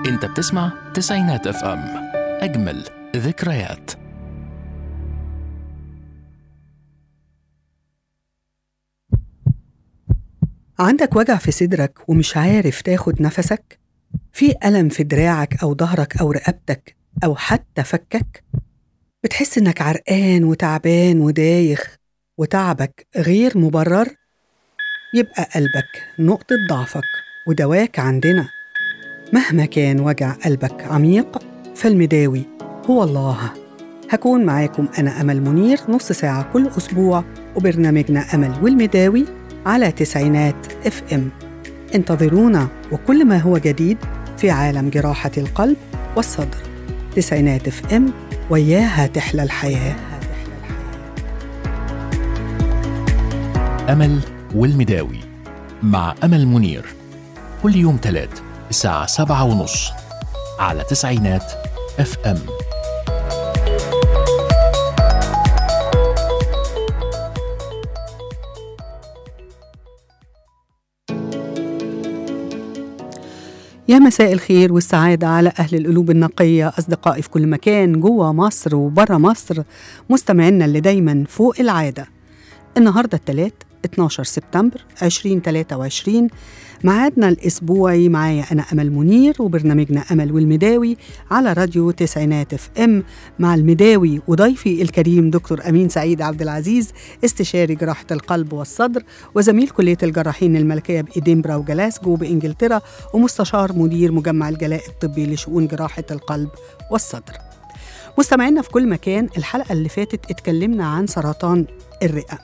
انت بتسمع تسعينات اف ام اجمل ذكريات عندك وجع في صدرك ومش عارف تاخد نفسك؟ في ألم في دراعك أو ظهرك أو رقبتك أو حتى فكك؟ بتحس إنك عرقان وتعبان ودايخ وتعبك غير مبرر؟ يبقى قلبك نقطة ضعفك ودواك عندنا مهما كان وجع قلبك عميق فالمداوي هو الله هكون معاكم أنا أمل منير نص ساعة كل أسبوع وبرنامجنا أمل والمداوي على تسعينات اف ام انتظرونا وكل ما هو جديد في عالم جراحة القلب والصدر تسعينات اف ام وياها تحلى الحياة أمل والمداوي مع أمل منير كل يوم تلات الساعة سبعة ونص على تسعينات اف ام يا مساء الخير والسعادة على أهل القلوب النقية أصدقائي في كل مكان جوه مصر وبره مصر مستمعينا اللي دايما فوق العادة النهاردة الثلاث 12 سبتمبر 2023 معادنا الأسبوعي معايا أنا أمل منير وبرنامجنا أمل والمداوي على راديو تسعينات اف ام مع المداوي وضيفي الكريم دكتور أمين سعيد عبد العزيز استشاري جراحة القلب والصدر وزميل كلية الجراحين الملكية بإدنبرا وجلاسجو بإنجلترا ومستشار مدير مجمع الجلاء الطبي لشؤون جراحة القلب والصدر مستمعينا في كل مكان الحلقة اللي فاتت اتكلمنا عن سرطان الرئة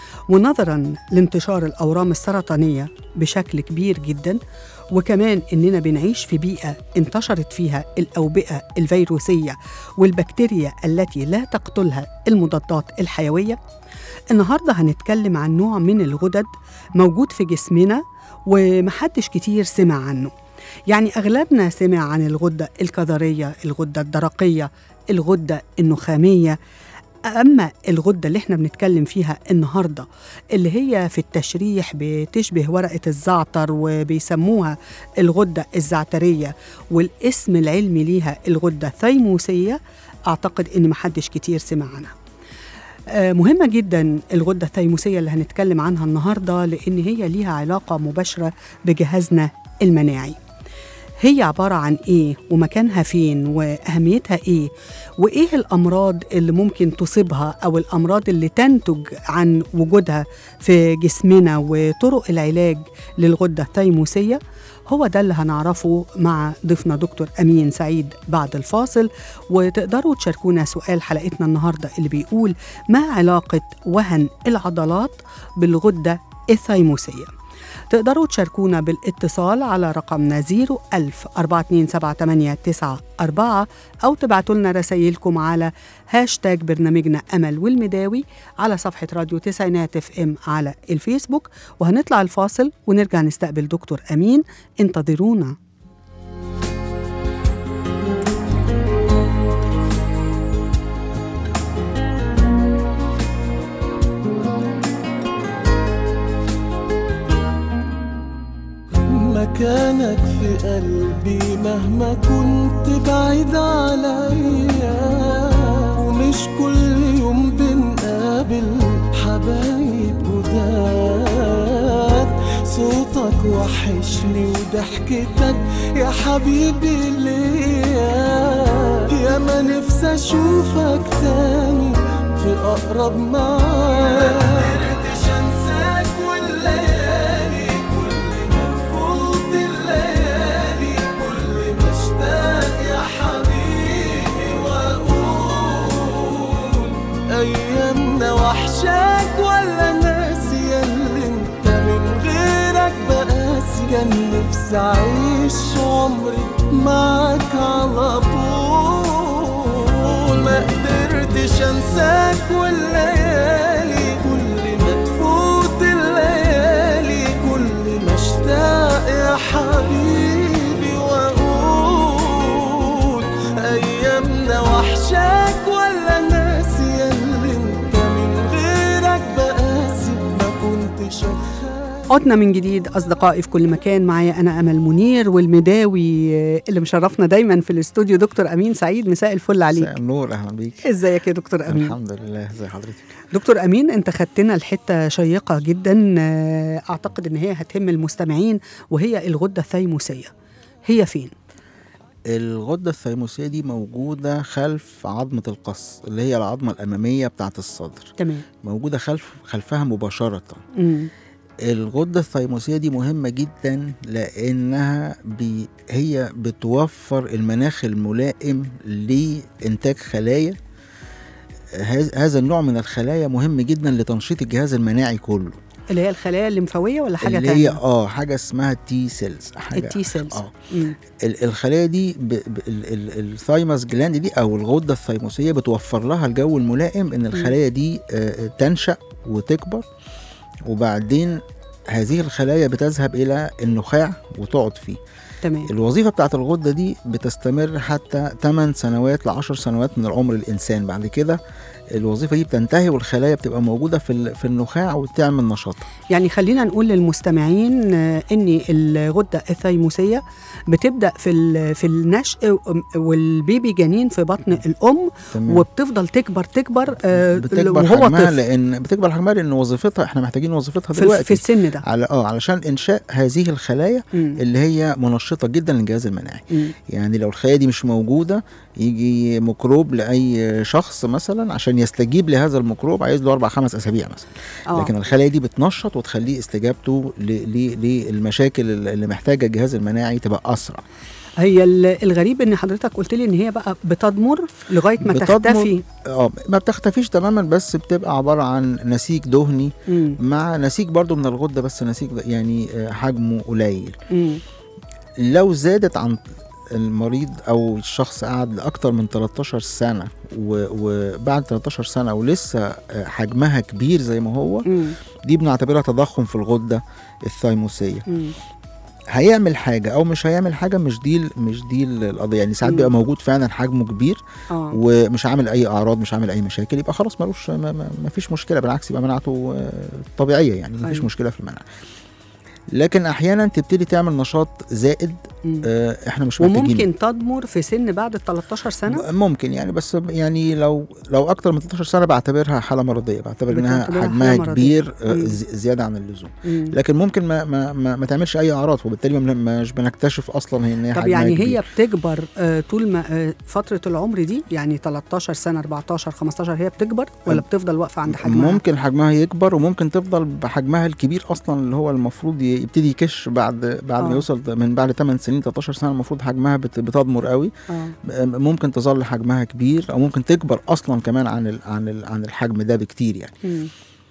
ونظرا لانتشار الاورام السرطانيه بشكل كبير جدا وكمان اننا بنعيش في بيئه انتشرت فيها الاوبئه الفيروسيه والبكتيريا التي لا تقتلها المضادات الحيويه النهارده هنتكلم عن نوع من الغدد موجود في جسمنا ومحدش كتير سمع عنه يعني اغلبنا سمع عن الغده الكظريه الغده الدرقيه الغده النخاميه أما الغدة اللي احنا بنتكلم فيها النهاردة اللي هي في التشريح بتشبه ورقة الزعتر وبيسموها الغدة الزعترية والاسم العلمي ليها الغدة الثيموسية أعتقد إن محدش كتير سمع عنها آه، مهمة جدا الغدة الثيموسية اللي هنتكلم عنها النهاردة لأن هي ليها علاقة مباشرة بجهازنا المناعي هي عبارة عن إيه ومكانها فين وأهميتها إيه وإيه الأمراض اللي ممكن تصيبها أو الأمراض اللي تنتج عن وجودها في جسمنا وطرق العلاج للغدة الثيموسية هو ده اللي هنعرفه مع ضيفنا دكتور أمين سعيد بعد الفاصل وتقدروا تشاركونا سؤال حلقتنا النهاردة اللي بيقول ما علاقة وهن العضلات بالغدة الثيموسية تقدروا تشاركونا بالاتصال على رقمنا 01000 427 أو تبعتوا لنا رسايلكم على هاشتاج برنامجنا أمل والمداوي على صفحة راديو تسعينات اف ام على الفيسبوك وهنطلع الفاصل ونرجع نستقبل دكتور أمين انتظرونا مكانك في قلبي مهما كنت بعيد عليا ومش كل يوم بنقابل حبايب جداد صوتك وحشني وضحكتك يا حبيبي ليا يا ما نفسي اشوفك تاني في اقرب معاد قدرتش انساك والليالي كل ما تفوت الليالي كل ما اشتاق يا حبيبي واقول ايامنا وحشاك ولا ناسي اللي انت من غيرك بقاسي كان نفسي اعيش عمري معاك على طول ما قدرتش انساك والليالي كل ما تفوت الليالي كل ما اشتاق يا حبيبي واقول ايامنا وحشاك ولا ناسي اللي انت من غيرك بقاسي ما كنتش أتخيل عدنا من جديد أصدقائي في كل مكان معايا أنا أمل منير والمداوي آه، اللي مشرفنا دايما في الاستوديو دكتور أمين سعيد مساء الفل عليك مساء النور اهلا بيك ازيك يا دكتور أمين الحمد لله ازي حضرتك دكتور أمين أنت خدتنا الحتة شيقة جدا آه، أعتقد إن هي هتهم المستمعين وهي الغدة الثيموسية هي فين؟ الغده الثيموسيه دي موجوده خلف عظمه القص اللي هي العظمه الاماميه بتاعه الصدر تمام موجوده خلف خلفها مباشره مم. الغده الثيموسيه دي مهمه جدا لانها بي هي بتوفر المناخ الملائم لانتاج خلايا هذا هذا النوع من الخلايا مهم جدا لتنشيط الجهاز المناعي كله اللي هي الخلايا الليمفاوية ولا حاجة اللي تانية؟ هي اه حاجه اسمها تي سيلز حاجه التي سيلز اه مم. ال- الخلايا دي ب... ب... ال- ال- الثايموس جلاند دي او الغده الثيموسيه بتوفر لها الجو الملائم ان الخلايا دي آه، تنشا وتكبر وبعدين هذه الخلايا بتذهب الى النخاع وتقعد فيه تمام الوظيفه بتاعت الغده دي بتستمر حتى 8 سنوات ل 10 سنوات من العمر الانسان بعد كده الوظيفه دي بتنتهي والخلايا بتبقى موجوده في ال- في النخاع وتعمل نشاط يعني خلينا نقول للمستمعين آه، ان الغده الثيموسيه بتبدا في ال- في النشء والبيبي جنين في بطن الام تمام وبتفضل تكبر تكبر آه، بتكبر وهو حجمها طفل لان بتكبر حجمها لان وظيفتها احنا محتاجين وظيفتها في, دلوقتي في السن ده على اه علشان انشاء هذه الخلايا مم. اللي هي منشطه جدا للجهاز المناعي مم. يعني لو الخلايا دي مش موجوده يجي ميكروب لاي شخص مثلا عشان يستجيب لهذا الميكروب عايز له اربع خمس اسابيع مثلا آه. لكن الخلايا دي بتنشط وتخليه استجابته ل- ل- للمشاكل اللي محتاجه الجهاز المناعي تبقى اسرع هي ال- الغريب ان حضرتك قلت لي ان هي بقى بتضمر لغايه ما بتضمر. تختفي اه ما بتختفيش تماما بس بتبقى عباره عن نسيج دهني مم. مع نسيج برضو من الغده بس نسيج يعني آه، حجمه قليل مم. لو زادت عن المريض او الشخص قعد لاكتر من 13 سنه و- وبعد 13 سنه ولسه آه، حجمها كبير زي ما هو مم. دي بنعتبرها تضخم في الغده الثيموسيه مم. هيعمل حاجه او مش هيعمل حاجه مش دي ال- مش دي ال- القضيه يعني ساعات مم. بيبقى موجود فعلا حجمه كبير اه ومش عامل اي اعراض مش عامل اي مشاكل يبقى خلاص ملوش ما, ما, ما فيش مشكله بالعكس يبقى مناعته آه، طبيعيه يعني ما فيش أيوة. مشكله في المناعه لكن احيانا تبتدي تعمل نشاط زائد مم. آه، احنا مش محتاجينه وممكن تضمر في سن بعد ال 13 سنه ممكن يعني بس يعني لو لو اكتر من 13 سنه بعتبرها حاله مرضيه بعتبر انها بتعتبرها حجمها حالة مرضية. كبير آه، مم. زي- زياده عن اللزوم مم. لكن ممكن ما ما ما, ما تعملش اي اعراض وبالتالي ما بن- مش بنكتشف اصلا هي ان هي طب حجمها يعني كبير. هي بتكبر آه، طول ما آه، فترة العمر دي يعني 13 سنة 14 15 هي بتكبر ولا بتفضل واقفة عند حجمها؟ ممكن حجمها يكبر وممكن تفضل بحجمها الكبير اصلا اللي هو المفروض ي- يبتدي يكش بعد بعد آه. ما يوصل من بعد 8 سنين 13 سنه المفروض حجمها بت- بتضمر قوي آه. ممكن تظل حجمها كبير او ممكن تكبر اصلا كمان عن ال عن ال عن الحجم ده بكتير يعني مم.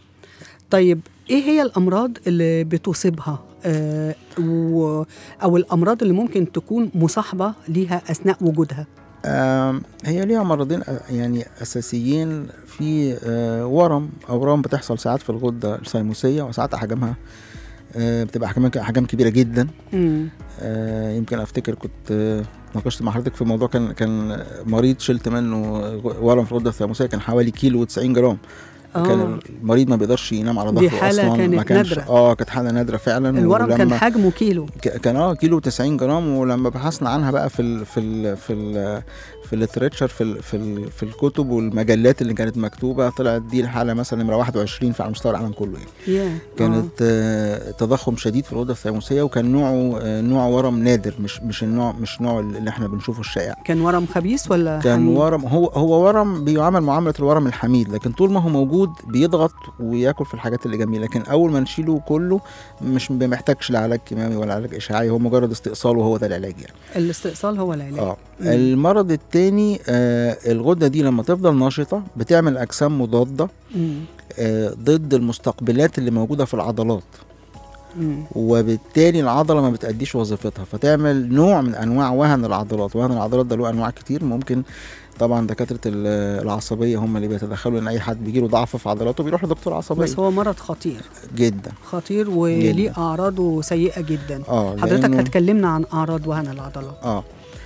طيب ايه هي الامراض اللي بتصيبها آه و... او الامراض اللي ممكن تكون مصاحبه ليها اثناء وجودها آم، هي ليها مرضين آه، يعني اساسيين في آه، ورم اورام بتحصل ساعات في الغده الثيموسيه وساعات احجامها آه، بتبقى احجام احجام كبيره جدا مم. آه، يمكن افتكر كنت آه، ناقشت مع حضرتك في موضوع كان كان مريض شلت منه ورم في الغده الثيموسيه كان حوالي كيلو و90 جرام كان آه. المريض ما بيقدرش ينام على دي ظهره حالة اصلا كانت ما كانش نادرة. اه كانت حاله نادره فعلا الورم كان ولما- حجمه كيلو ك- كان اه كيلو 90 جرام ولما بحثنا عنها بقى في ال في ال في ال في الليتريتشر في ال في, ال في الكتب والمجلات اللي كانت مكتوبه طلعت دي الحاله مثلا نمره 21 في على مستوى العالم كله يعني ياه كانت آه تضخم شديد في الغده الثيموسيه وكان نوعه آه نوع ورم نادر مش مش النوع مش نوع اللي احنا بنشوفه الشائع كان ورم خبيث ولا كان حميد؟ ورم هو هو ورم بيعامل معامله الورم الحميد لكن طول ما هو موجود بيضغط وياكل في الحاجات اللي جنبيه لكن اول ما نشيله كله مش ما محتاجش لا علاج كيماوي ولا علاج اشعاعي هو مجرد استئصال وهو ده العلاج يعني الاستئصال هو العلاج اه مم. المرض التاني آه الغده دي لما تفضل نشطه بتعمل اجسام مضاده مم. آه ضد المستقبلات اللي موجوده في العضلات مم. وبالتالي العضله ما بتأديش وظيفتها فتعمل نوع من انواع وهن العضلات وهن العضلات ده له انواع كتير ممكن طبعا دكاتره ال- العصبيه هم اللي بيتدخلوا ان اي حد بيجيله ضعف في عضلاته بيروح لدكتور عصبيه بس هو مرض خطير جدا خطير وليه جداً. اعراضه سيئه جدا اه حضرتك لأنه- هتكلمنا عن اعراض وهن العضلات اه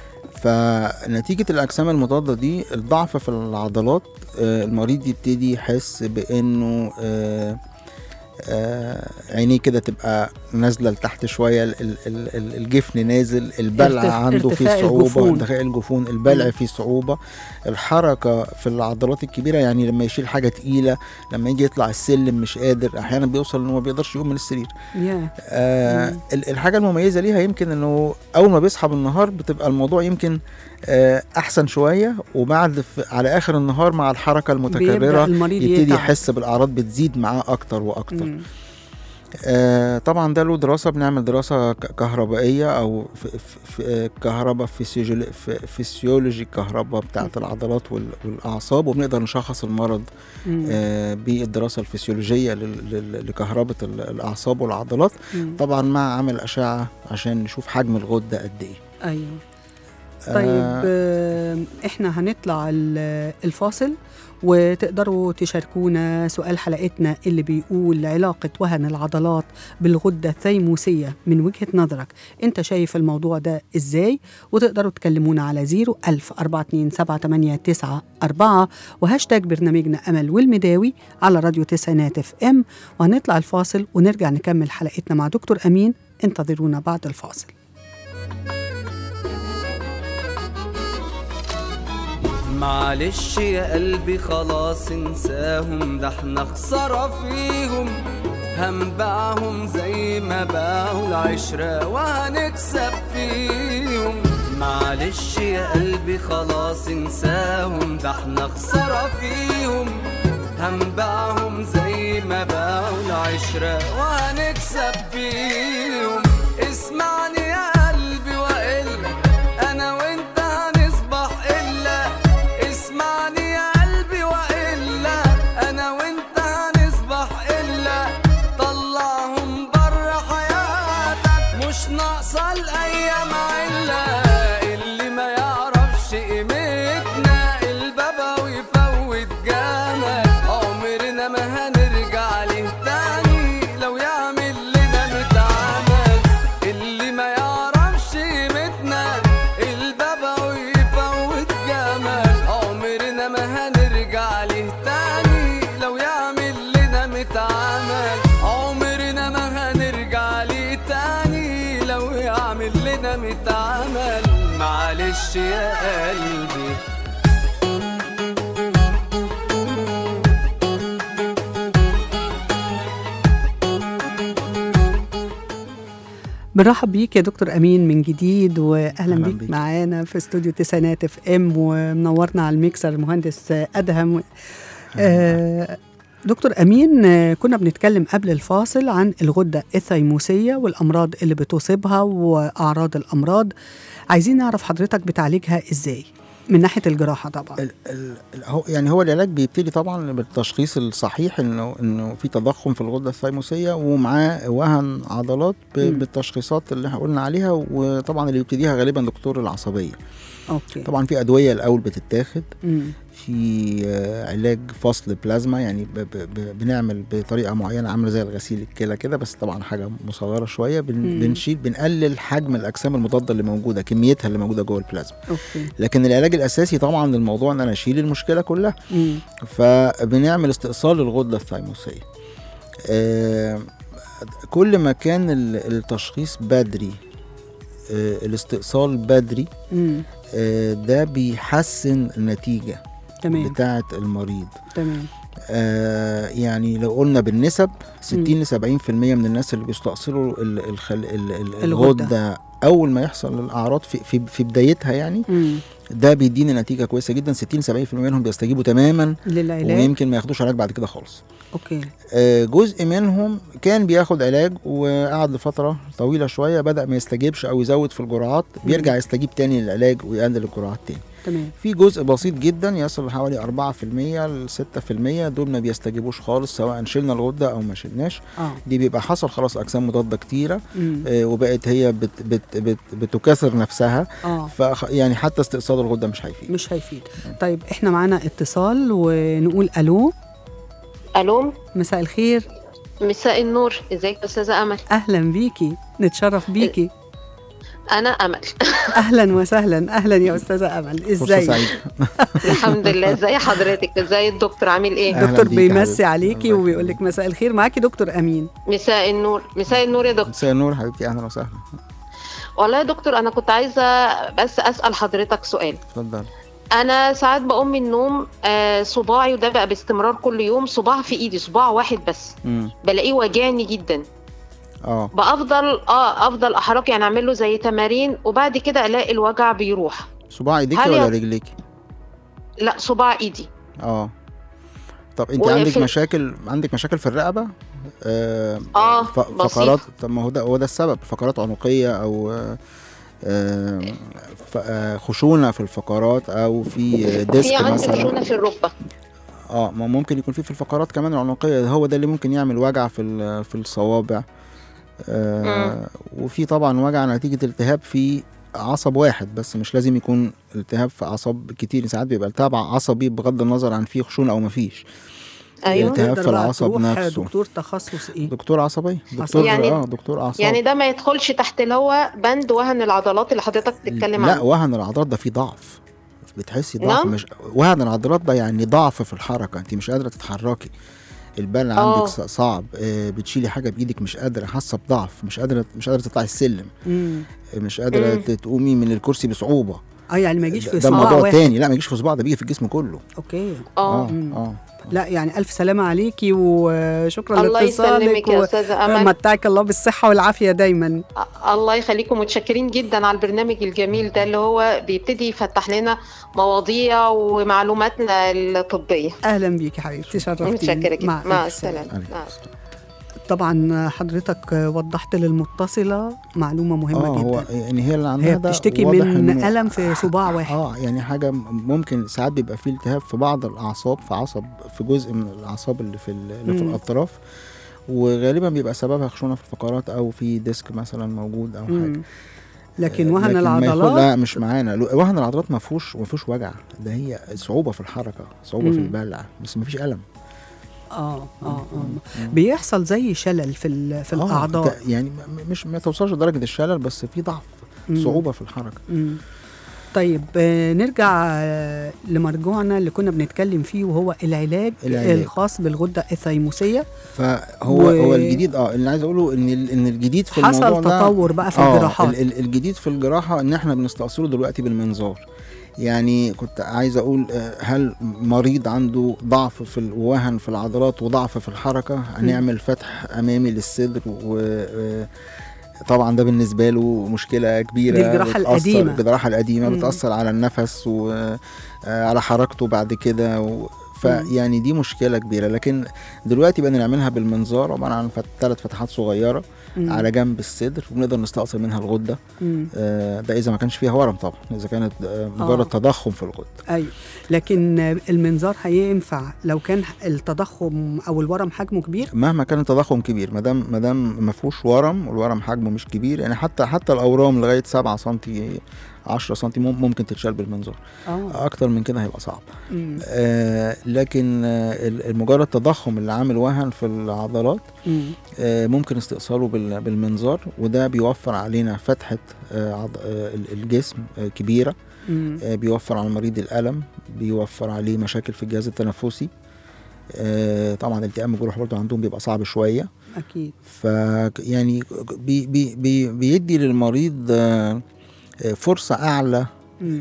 فنتيجة الأجسام المضادة دي الضعف في العضلات آه المريض يبتدي يحس بأنه آه آه عينيه كده تبقى نازله لتحت شويه ال- ال- ال- ال- الجفن نازل البلع ارتف- عنده فيه ارتفاع صعوبه الجفون. ارتفاع الجفون البلع مم. فيه صعوبه الحركه في العضلات الكبيره يعني لما يشيل حاجه تقيله لما يجي يطلع السلم مش قادر احيانا بيوصل انه ما بيقدرش يقوم من السرير يا آه مم. ال- الحاجه المميزه ليها يمكن انه اول ما بيصحى بالنهار بتبقى الموضوع يمكن آه احسن شويه وبعد في على اخر النهار مع الحركه بيبدأ المتكرره المريض يبتدي يتعب. يحس بالاعراض بتزيد معاه اكتر واكتر مم. آه طبعا ده له دراسه بنعمل دراسه ك- كهربائيه او في في في كهرباء فيسيولوجي في- فيسيولوجي كهرباء بتاعه العضلات وال- والاعصاب وبنقدر نشخص المرض مم. آه بالدراسه الفسيولوجيه لل- لل- لكهرباء ال- الاعصاب والعضلات مم. طبعا مع عمل اشعه عشان نشوف حجم الغده قد ايه ايوه طيب آه، احنا هنطلع ال- الفاصل وتقدروا تشاركونا سؤال حلقتنا اللي بيقول علاقة وهن العضلات بالغدة الثيموسية من وجهة نظرك انت شايف الموضوع ده ازاي وتقدروا تكلمونا على 0 1000 427 4 وهاشتاج برنامجنا أمل والمداوي على راديو تسعينات اف ام وهنطلع الفاصل ونرجع نكمل حلقتنا مع دكتور أمين انتظرونا بعد الفاصل معلش يا قلبي خلاص انساهم ده احنا خسارة فيهم هنبيعهم زي ما باعوا العشرة وهنكسب فيهم معلش يا قلبي خلاص انساهم ده احنا خسارة فيهم هنبيعهم زي ما باعوا العشرة وهنكسب فيهم اسمعني يا قلبي وإلا أنا وأنت هنصبح إلا اسمعني يا قلبي وإلا أنا وأنت هنصبح إلا طلعهم برا حياتك مش ناقصة الأيام علا اللي ما يعرفش قيمتنا البابا ويفوت جامك عمرنا ما هنرجع له تاني لو يعمل لنا متعامل اللي ما يعرفش قيمتنا البابا ويفوت جمال عمرنا ما هنرجع له تاني لو يعمل لنا متعامل عمرنا ما هنرجع له تاني لو يعمل لنا متعامل معلش يا قلبي بنرحب بيك يا دكتور امين من جديد واهلا أهلاً بيك بيك. معانا في استوديو تسعينات اف ام ومنورنا على الميكسر المهندس ادهم آه، دكتور امين آه، كنا بنتكلم قبل الفاصل عن الغده الثيموسيه والامراض اللي بتصيبها واعراض الامراض عايزين نعرف حضرتك بتعالجها ازاي من ناحيه الجراحه طبعا ال ال ال- هو يعني هو العلاج بيبتدي طبعا بالتشخيص الصحيح انه انه في تضخم في الغده الثيموسيه ومعاه وهن عضلات ب- مم. بالتشخيصات اللي احنا قلنا عليها وطبعا اللي بيبتديها غالبا دكتور العصبيه اوكي طبعا في ادويه الاول بتتاخد مم. في آه، علاج فصل بلازما يعني ب ب ب بنعمل بطريقه معينه عامله زي الغسيل الكلى كده بس طبعا حاجه مصغره شويه بن مم. بنشيل بنقلل حجم الاجسام المضاده اللي موجوده كميتها اللي موجوده جوه البلازما اوكي لكن العلاج الاساسي طبعا للموضوع ان انا اشيل المشكله كلها مم. فبنعمل استئصال للغده الثيموسيه آه، كل ما كان ال- التشخيص بدري آه، الاستئصال بدري مم. آه، ده بيحسن النتيجه تمام بتاعه المريض تمام آه يعني لو قلنا بالنسب 60 مم. ل 70% من الناس اللي بيستأصلوا ال- الخل... ال- ال- الغدة. الغده اول ما يحصل الاعراض في في, في بدايتها يعني مم. ده بيديني نتيجه كويسه جدا 60 70% منهم بيستجيبوا تماما للعلاج ويمكن ما ياخدوش علاج بعد كده خالص اوكي آه، جزء منهم كان بياخد علاج وقعد لفتره طويله شويه بدا ما يستجيبش او يزود في الجرعات بيرجع يستجيب تاني للعلاج ويقلل الجرعات تاني تمام في جزء بسيط جدا يصل لحوالي 4% ل 6% دول ما بيستجيبوش خالص سواء شلنا الغده او ما شلناش اه دي بيبقى حصل خلاص اجسام مضاده كتيره مم. آه، وبقت هي بت بت بت بتكاثر نفسها اه ف يعني حتى استئصال الغده مش هيفيد مش هيفيد طيب احنا معانا اتصال ونقول الو الو مساء الخير مساء النور ازيك يا استاذه امل اهلا بيكي نتشرف بيكي انا امل اهلا وسهلا اهلا يا استاذه امل فرصه ازاي سعيده الحمد لله ازي حضرتك ازي الدكتور عامل ايه أهلا دكتور بيك يا بيمسي حبيبتي. عليكي الله وبيقول لك يخليك. مساء الخير معاكي دكتور امين مساء النور مساء النور يا دكتور مساء النور حبيبتي اهلا وسهلا والله يا دكتور انا كنت عايزه بس اسال حضرتك سؤال اتفضل انا ساعات بقوم من النوم آه، صباعي وده بقى باستمرار كل يوم صباع في ايدي صباع واحد بس امم بلاقيه واجعني جدا اه بافضل اه افضل احرك يعني اعمل له زي تمارين وبعد كده الاقي الوجع بيروح صباع ايديكي هل ولا يا- رجليكي لا صباع ايدي اه طب انت وفي- عندك مشاكل عندك مشاكل في الرقبه آه آه، ف- بسيط. فقرات طب ما هو ده هو ده السبب فقرات عنقيه او آه آه ف- آه، خشونه في الفقرات او في آه، في ديسك عندي مثلا خشونه في الركبه اه ما ممكن يكون في في الفقرات كمان العنقيه هو ده اللي ممكن يعمل وجع في ال- في الصوابع آه وفي طبعا وجع نتيجه التهاب في عصب واحد بس مش لازم يكون التهاب في اعصاب كتير ساعات بيبقى التهاب عصبي بغض النظر عن فيه خشونه او مفيش ايوه التهاب تقدر في بقى العصب تروح نفسه. دكتور تخصص ايه دكتور عصبيه دكتور يعني- اه دكتور اعصاب يعني ده ما يدخلش تحت اللي هو بند وهن العضلات اللي حضرتك بتتكلم لا عنه وهن العضلات ده فيه ضعف بتحسي ضعف نعم. مش وهن العضلات ده يعني ضعف في الحركه انت مش قادره تتحركي البال آه. عندك ص- صعب آه، بتشيلي حاجه بايدك مش قادره حاسه بضعف مش قادره مش قادره تطلعي السلم مم. آه، مش قادره مم. تقومي من الكرسي بصعوبه اه يعني ما يجيش ده- في ده صباع موضوع واحد تاني لا ما يجيش في صباع ده بيجي في الجسم كله اوكي اه مم. اه لا يعني الف سلامه عليكي وشكرا الله لاتصالك يسلمك يا استاذه امل ومتعك الله بالصحه والعافيه دايما أ- الله يخليكم متشكرين جدا على البرنامج الجميل ده اللي هو بيبتدي يفتح لنا مواضيع ومعلوماتنا الطبيه اهلا بيكي حبيبتي شرفتيني متشكره جدا مع ألف سلامة. السلامه عليكم مع السلام. طبعا حضرتك وضحت للمتصله معلومه مهمه اه هو جدا يعني هي اللي عندها هي ده بتشتكي واضح من إنه- الم في صباع واحد اه يعني حاجه م- ممكن ساعات بيبقى فيه التهاب في بعض الاعصاب في عصب في جزء من الاعصاب اللي في ال- اللي في مم. الاطراف وغالبا بيبقى سببها خشونه في الفقرات او في ديسك مثلا موجود او حاجه مم. لكن آه، وهن ما ياخد- العضلات لا مش معانا لو- وهن العضلات ما فيهوش ما فيهوش وجع ده هي صعوبه في الحركه صعوبه في مم. البلع بس ما فيش الم اه اه اه مم. بيحصل زي شلل في ال- في آه، الاعضاء ده يعني م- مش ما توصلش لدرجه الشلل بس في ضعف مم. صعوبه في الحركه مم. طيب آه، نرجع آه، لمرجوعنا اللي كنا بنتكلم فيه وهو العلاج, العلاج. الخاص بالغده الثيموسيه فهو و- هو الجديد اه اللي عايز اقوله ان ال- ان الجديد في الموضوع حصل ده تطور بقى في آه، الجراحات ال- ال- الجديد في الجراحه ان احنا بنستأصله دلوقتي بالمنظار يعني كنت عايز اقول آه، هل مريض عنده ضعف في ال- ووهن في العضلات وضعف في الحركه هنعمل فتح امامي للصدر و آه، طبعا ده بالنسبه له مشكله كبيره دي الجراحة بتأثر- القديمة. الجراحه القديمه مم. بتاثر على النفس وعلى حركته بعد كده و... فيعني دي مشكله كبيره لكن دلوقتي بقى نعملها بالمنظار عباره عن فت... ثلاث فتحات صغيره مم. على جنب الصدر وبنقدر نستأصل منها الغده مم. آه، ده اذا ما كانش فيها ورم طبعا اذا كانت آه، مجرد آه. تضخم في الغده ايوه لكن آه، المنظار هينفع لو كان التضخم او الورم حجمه كبير مهما كان التضخم كبير ما دام ما دام ما فيهوش ورم والورم حجمه مش كبير يعني حتى حتى الاورام لغايه 7 سم 10 سم ممكن تتشال بالمنظار اه اكتر من كده هيبقى صعب مم. آه لكن آه ال- مجرد تضخم اللي عامل وهن في العضلات مم. آه ممكن استئصاله بال- بالمنظار وده بيوفر علينا فتحه آه عض- آه ال- الجسم آه كبيره مم. آه، بيوفر على المريض الألم بيوفر عليه مشاكل في الجهاز التنفسي آه، طبعا التئام الجروح برضه عندهم بيبقى صعب شوية اكيد ف يعني بي بي بي بيدي للمريض آه، آه، فرصة أعلى مم.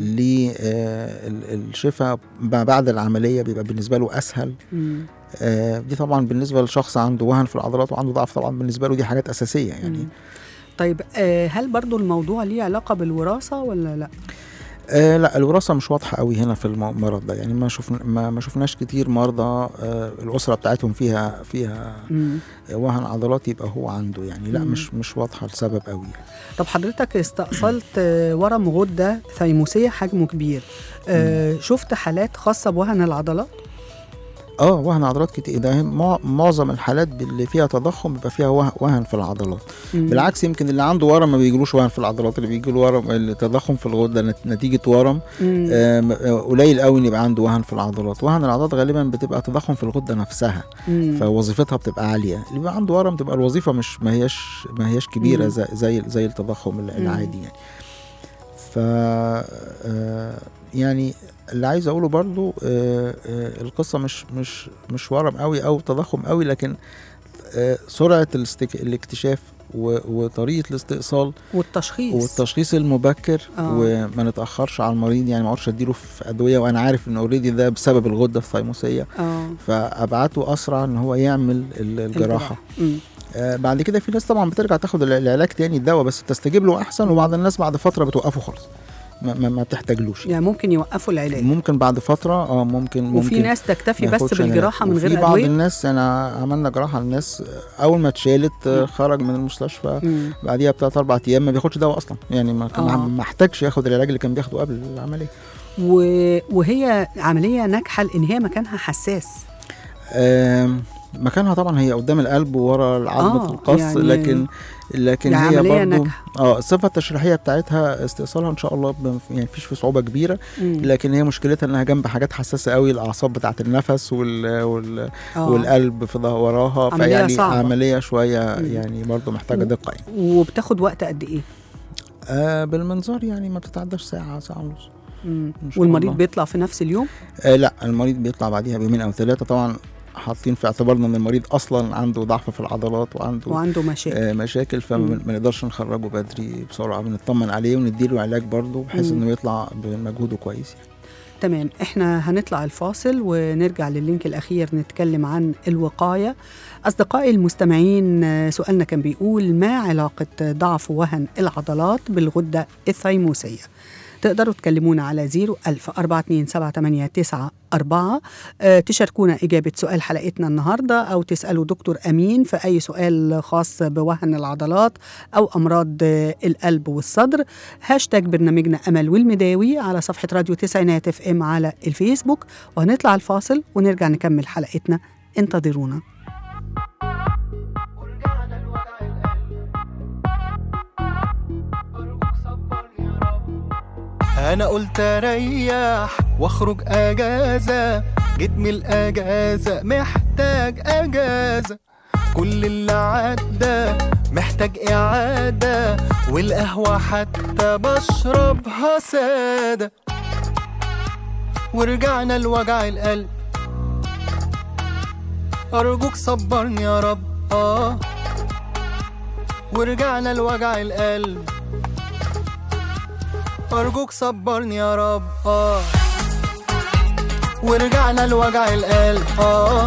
للشفاء ما بعد العملية بيبقى بالنسبة له أسهل مم. آه، دي طبعا بالنسبة لشخص عنده وهن في العضلات وعنده ضعف طبعا بالنسبة له دي حاجات أساسية يعني مم. طيب آه، هل برضو الموضوع ليه علاقة بالوراثة ولا لا؟ آه لا الوراثه مش واضحه قوي هنا في الم- المرض ده يعني ما شفنا ما, ما شفناش كتير مرضى آه الاسره بتاعتهم فيها فيها مم. وهن عضلات يبقى هو عنده يعني لا مم. مش مش واضحه السبب قوي طب حضرتك استأصلت آه، ورم غدة ثيموسية حجمه كبير آه، شفت حالات خاصة بوهن العضلات؟ اه وهن عضلات كتير ده مع- معظم الحالات اللي فيها تضخم بيبقى فيها وه- وهن في العضلات مم. بالعكس يمكن اللي عنده ورم ما بيجيلوش وهن في العضلات اللي بيجيله ورم التضخم في الغده نت- نتيجه ورم مم. آم، آه، قليل قوي ان يبقى عنده وهن في العضلات وهن العضلات غالبا بتبقى تضخم في الغده نفسها مم. فوظيفتها بتبقى عاليه اللي بيبقى عنده ورم تبقى الوظيفه مش ما هياش ما هياش كبيره مم. زي زي, زي التضخم ال- العادي يعني ف آه، يعني اللي عايز اقوله برضو آه، آه، القصه مش مش مش ورم قوي او تضخم قوي لكن آه، سرعه الاستك... الاكتشاف و- وطريقه الاستئصال والتشخيص والتشخيص المبكر آه. وما نتاخرش على المريض يعني ما اقعدش اديله في ادويه وانا عارف ان اوريدي ده بسبب الغده الثيموسيه اه فابعته اسرع ان هو يعمل ال- الجراحه مم. آه بعد كده في ناس طبعا بترجع تاخد الع- العلاج تاني الدواء بس بتستجيب له احسن وبعض الناس بعد فتره بتوقفه خالص ما, ما, ما بتحتاجلوش يعني ممكن يوقفوا العلاج ممكن بعد فتره اه ممكن ممكن وفي ناس تكتفي ما بس ياخدش علاج. بالجراحه من وفي غير بعض ادويه الناس انا عملنا جراحه للناس آه، اول ما اتشالت آه، خرج من المستشفى مم. بعديها بثلاث اربع ايام ما بياخدش دواء اصلا يعني ما كان آه. ما احتاجش ياخد العلاج اللي كان بياخده قبل العمليه و... وهي عمليه ناجحه لان هي مكانها حساس آم، مكانها طبعا هي قدام القلب وورا عظمه آه، القص يعني- لكن لكن يعني هي عملية برضو ناجحة. اه الصفه التشريحيه بتاعتها استئصالها ان شاء الله ب- يعني مفيش في صعوبه كبيره مم. لكن هي مشكلتها انها جنب حاجات حساسه قوي الاعصاب بتاعه النفس وال... وال... آه. والقلب في ظهر وراها عملية فيعني صعبة. عمليه شويه مم. يعني برضو محتاجه و- دقه يعني وبتاخد وقت قد ايه آه بالمنظار يعني ما بتتعداش ساعه ساعه ونص مم. إن شاء والمريض الله. بيطلع في نفس اليوم آه لا المريض بيطلع بعديها بيومين او ثلاثه طبعا حاطين في اعتبارنا ان المريض اصلا عنده ضعف في العضلات وعنده وعنده مشاكل آه، مشاكل مم. فما ما نقدرش نخرجه بدري بسرعه بنطمن عليه ونديله علاج برضه بحيث مم. انه يطلع بمجهوده كويس يعني. تمام احنا هنطلع الفاصل ونرجع للينك الاخير نتكلم عن الوقايه اصدقائي المستمعين آه، سؤالنا كان بيقول ما علاقه ضعف وهن العضلات بالغده الثيموسيه تقدروا تكلمونا على 01000 42789 4 آه، تشاركونا إجابة سؤال حلقتنا النهاردة أو تسألوا دكتور أمين في أي سؤال خاص بوهن العضلات أو أمراض آه، القلب والصدر هاشتاج برنامجنا أمل والمداوي على صفحة راديو تسعينات اف ام على الفيسبوك وهنطلع الفاصل ونرجع نكمل حلقتنا انتظرونا انا قلت اريح واخرج اجازه جيت من الاجازه محتاج اجازه كل اللي عدى محتاج اعاده والقهوه حتى بشربها ساده ورجعنا لوجع القلب ارجوك صبرني يا رب اه ورجعنا لوجع القلب أرجوك صبرني يا رب آه ورجعنا لوجع القلب آه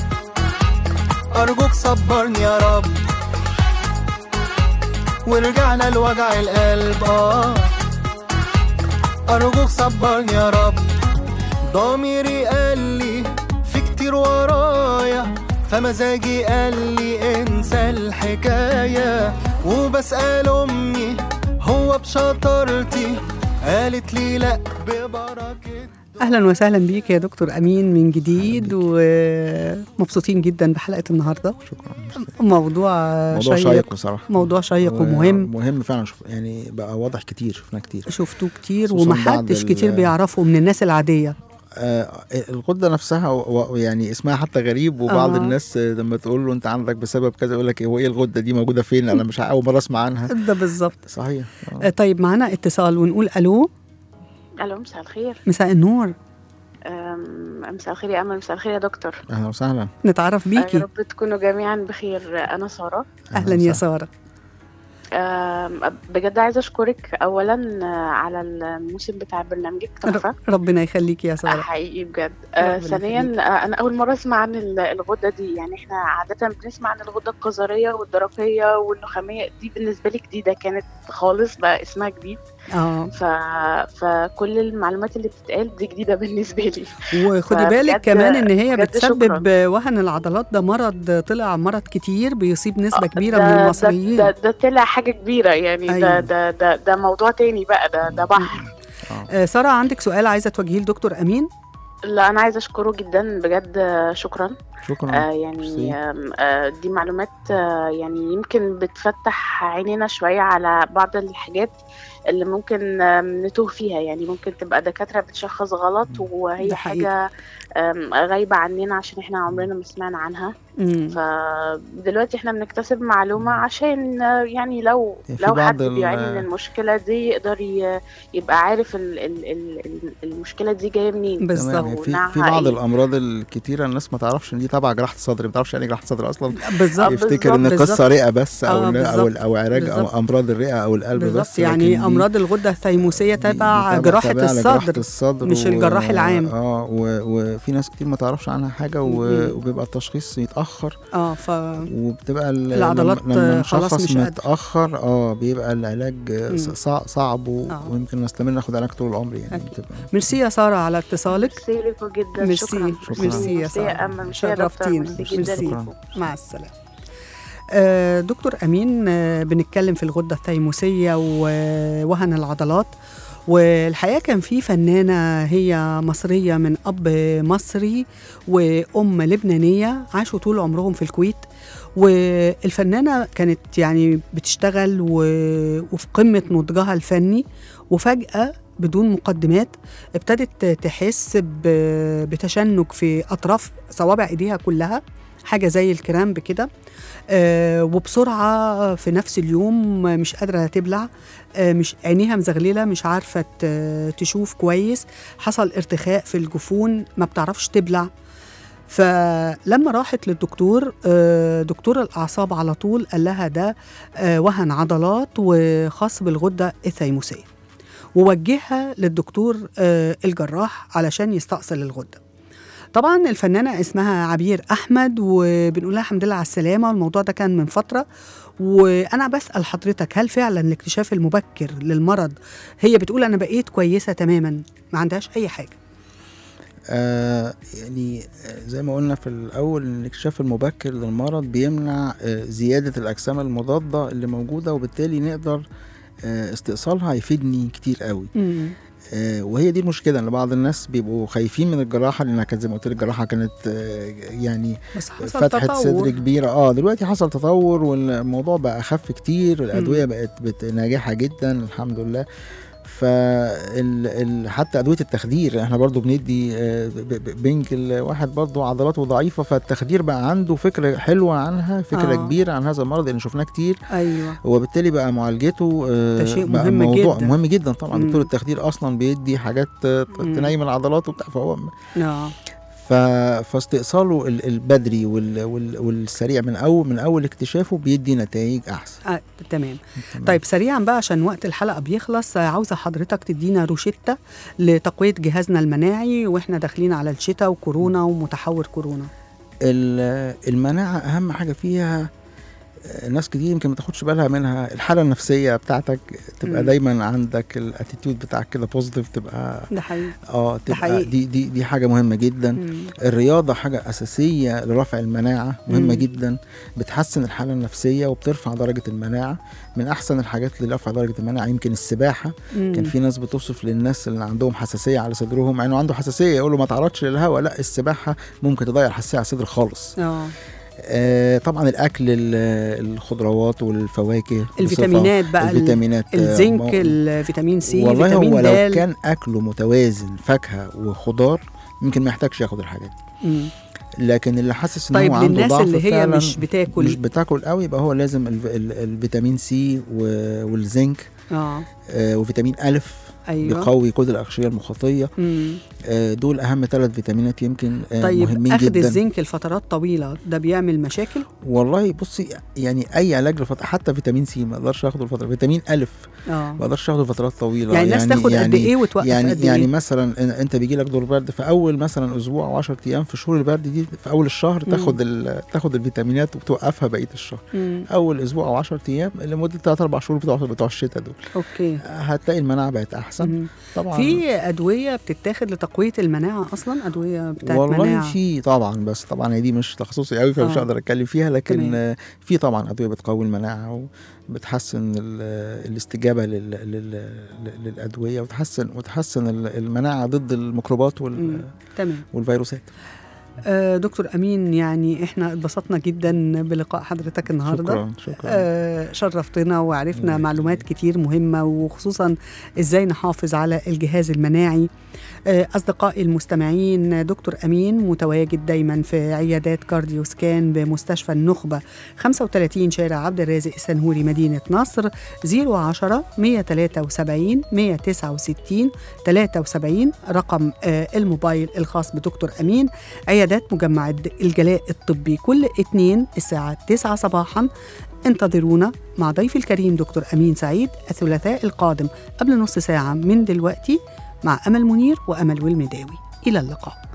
أرجوك صبرني يا رب ورجعنا لوجع القلب آه أرجوك صبرني يا رب ضميري قال لي في كتير ورايا فمزاجي قال لي انسى الحكاية وبسأل أمي هو بشطارتي قالت لي لا ببركة أهلا وسهلا بيك يا دكتور أمين من جديد ومبسوطين جدا بحلقة النهاردة شكرا موضوع, موضوع شيق بصراحه موضوع شيق و- ومهم مهم فعلا شوف يعني بقى واضح كتير شفناه كتير شفتوه كتير خصوصاً بعد ومحدش ال- كتير بيعرفه من الناس العادية آه الغده نفسها و- و- يعني اسمها حتى غريب وبعض آه. الناس آه، لما تقول له انت عندك بسبب كذا يقول لك هو ايه الغده دي موجوده فين انا مش ع- اول مره اسمع عنها ده بالظبط صحيح آه. آه، طيب معانا اتصال ونقول ألو الو مساء الخير مساء النور أم، مساء الخير يا امل مساء الخير يا دكتور اهلا وسهلا نتعرف يا بيكي رب تكونوا جميعا بخير انا ساره أهلا يا سارة أم، بجد عايزه اشكرك اولا على الموسم بتاع برنامجك تحفه ر- ربنا يخليك يا سارة حقيقي بجد آه، ربنا ثانيا يخليك. آه، انا اول مره اسمع عن ال- الغده دي يعني احنا عاده بنسمع عن الغده القذريه والدرقيه والنخاميه دي بالنسبه لي جديده كانت خالص بقى اسمها جديد اه ف... فكل المعلومات اللي بتتقال دي جديده بالنسبه لي وخدي بالك فبجد- كمان ان هي بجد بتسبب وهن العضلات ده مرض طلع مرض كتير بيصيب نسبة كبيرة ده من ده, المصريين ده, ده طلع حاجه كبيره يعني أيوة. ده, ده ده ده موضوع تاني بقى ده ده بحر آه، سارة عندك سؤال عايزة توجهيه لدكتور أمين لا انا عايزه اشكره جدا بجد آه، شكرا شكرا آه يعني ميرسي. آم، آه دي معلومات آه يعني يمكن بتفتح عينينا شويه على بعض الحاجات اللي ممكن آم، نتوه فيها يعني ممكن تبقى دكاتره بتشخص غلط وهي ده حقيقي. حاجه آم، غايبه عننا عشان احنا عمرنا ما سمعنا عنها مم. فدلوقتي احنا بنكتسب معلومة عشان آه، يعني لو يعني في لو بعض حد ال- بيعاني من المشكلة دي يقدر ي- يبقى عارف ال ال ال ال- المشكلة دي جاية منين بالظبط. تمام يعني في ونوعها في بعض إيه. الامراض الكتيره الناس ما تعرفش ان دي تبع جراحه الصدر ما تعرفش يعني إيه جراحه الصدر اصلا بالظبط يفتكر ان بالظبط. قصه رئه بس او آه، ال- او ال- او علاج بالظبط. او امراض الرئه او القلب بالظبط بس يعني لكن دي- امراض الغده الثيموسيه دي- دي تبع جراحه تبع لجراحة الصدر الصدر مش الجراح العام. اه و- وفي ناس كتير ما تعرفش عنها حاجه و- مم. وبيبقى التشخيص يتاخر اه ف وبتبقى ال- العضلات، لما- لما آه، خلاص نشخص مش قادرة. متاخر اه بيبقى العلاج آه، مم. صع- صعب و- آه. ويمكن نستمر ناخد علاج طول العمر يعني أكيد. بتبقى ميرسي يا ساره على اتصالك ميرسي لكم جدا ميرسي. شكرا شكراً. ميرسي يا ميرسي سارة. يا أما ميرسي يا دكتور شرفتينا. ميرسي جدا ميرسي. ليكم. مع السلامه آه، دكتور امين آه، بنتكلم في الغده الثيموسيه ووهن العضلات والحقيقه كان في فنانه هي مصريه من اب مصري وام لبنانيه عاشوا طول عمرهم في الكويت والفنانه كانت يعني بتشتغل و- وفي قمه نضجها الفني وفجاه بدون مقدمات ابتدت تحس ب- بتشنج في اطراف صوابع ايديها كلها حاجه زي الكرامب كده آه وبسرعه في نفس اليوم مش قادره تبلع آه مش عينيها مزغلله مش عارفه ت- تشوف كويس حصل ارتخاء في الجفون ما بتعرفش تبلع فلما راحت للدكتور آه، دكتور الاعصاب على طول قال لها ده آه، وهن عضلات وخاص بالغده الثيموسيه ووجهها للدكتور آه، الجراح علشان يستأصل الغده طبعا الفنانه اسمها عبير احمد وبنقول لها الحمد لله على السلامه والموضوع ده كان من فتره وانا بسال حضرتك هل فعلا الاكتشاف المبكر للمرض هي بتقول انا بقيت كويسه تماما ما عندهاش اي حاجه آه يعني آه، زي ما قلنا في الأول إن الاكتشاف المبكر للمرض بيمنع آه زيادة الأجسام المضادة اللي موجودة وبالتالي نقدر آه استئصالها هيفيدني كتير قوي مم. آه وهي دي المشكلة إن بعض الناس بيبقوا خايفين من الجراحة لأنها كانت زي ما قلت لك الجراحة كانت آه يعني بس حصل فتحة صدر تطور كبيرة اه دلوقتي حصل تطور والموضوع بقى أخف كتير والأدوية بقت بت- ناجحة جدا الحمد لله فال ال حتى ادويه التخدير احنا برضو بندي آه، ب- ب- بنج الواحد برضو عضلاته ضعيفه فالتخدير بقى عنده فكره حلوه عنها فكره آه. آه. كبيره عن هذا المرض لان شفناه كتير ايوه وبالتالي بقى معالجته آه، ده شيء بقى مهم موضوع جدا. مهم جدا طبعا مم. دكتور التخدير اصلا بيدي حاجات آه، مم. تنيم العضلات وبتاع فهو اه ف... فاستئصاله ال- البدري وال... وال... والسريع من اول من اول اكتشافه بيدي نتائج احسن آه، تمام تمام. طيب سريعا بقى عشان وقت الحلقه بيخلص آه، عاوزه حضرتك تدينا روشته لتقويه جهازنا المناعي واحنا داخلين على الشتاء وكورونا ومتحور كورونا ال- المناعة أهم حاجة فيها آه، ناس كتير يمكن ما تاخدش بالها منها الحالة النفسية بتاعتك تبقى مم. دايما عندك الاتيتيود بتاعك كده بوزيتيف تبقى ده حقيقي اه حقيقي. تبقى دي دي دي حاجة مهمة جدا مم. الرياضة حاجة أساسية لرفع المناعة مهمة مم. جدا بتحسن الحالة النفسية وبترفع درجة المناعة من أحسن الحاجات لرفع درجة المناعة يمكن السباحة مم. كان في ناس بتوصف للناس اللي عندهم حساسية على صدرهم مع إنه عنده حساسية يقول له ما تعرضش للهواء لا السباحة ممكن تضيع الحساسية على الصدر خالص اه آه طبعا الاكل ال- الخضروات والفواكه بصفة- الفيتامينات بقى ال- الفيتامينات آه، الزنك مو- الفيتامين سي والله فيتامين هو د لو كان اكله متوازن فاكهه وخضار يمكن ما يحتاجش ياخد الحاجات دي مم. لكن اللي حاسس ان طيب هو عنده للناس ضعف اللي هي فعلا مش بتاكل مش بتاكل قوي يبقى هو لازم ال- ال- الفيتامين سي و- والزنك اه آه، وفيتامين الف ايوه بيقوي كل الاغشيه المخاطيه مم. آه، دول اهم ثلاث فيتامينات يمكن آه، طيب مهمين اخد جدا الزنك لفترات طويله ده بيعمل مشاكل والله بصي يعني اي علاج لفتره حتى فيتامين سي ما اقدرش اخده لفتره فيتامين الف اه ما اقدرش اخده لفترات طويله يعني الناس تاخد قد ايه وتوقف يعني قد يعني ايه مثلا إن- انت بيجي لك دور برد في اول مثلا اسبوع او 10 ايام في شهور البرد دي في اول الشهر مم. تاخد ال- تاخد الفيتامينات وتوقفها بقيه الشهر مم. اول اسبوع او 10 ايام لمده 3 4 شهور بتوع بتوع الشتاء دول اوكي هتلاقي المناعه بقت احسن احسن مم. طبعا في ادويه بتتاخد لتقويه المناعه اصلا ادويه بتاعت والله مناعه في طبعا بس طبعا هي دي مش تخصصي قوي فمش آه. هقدر اتكلم فيها لكن تمام. آه، في طبعا ادويه بتقوي المناعه وبتحسن ال- الاستجابه لل- لل- للادويه وتحسن وتحسن ال- المناعه ضد الميكروبات مم. وال- تمام والفيروسات آه دكتور امين يعني احنا اتبسطنا جدا بلقاء حضرتك النهارده شكرا شكرا آه شرفتنا وعرفنا الله معلومات كتير مهمة وخصوصا ازاي نحافظ على الجهاز المناعي آه أصدقائي المستمعين دكتور أمين متواجد دايما في عيادات كارديو سكان بمستشفى النخبة 35 شارع عبد الرازق السنهوري مدينة نصر 010 173 169 73 رقم آه الموبايل الخاص بدكتور أمين عيادات مجمع الد- الجلاء الطبي كل اثنين الساعة 9 صباحا انتظرونا مع ضيفي الكريم دكتور أمين سعيد الثلاثاء القادم قبل نص ساعة من دلوقتي مع أمل منير وأمل والمداوي إلى اللقاء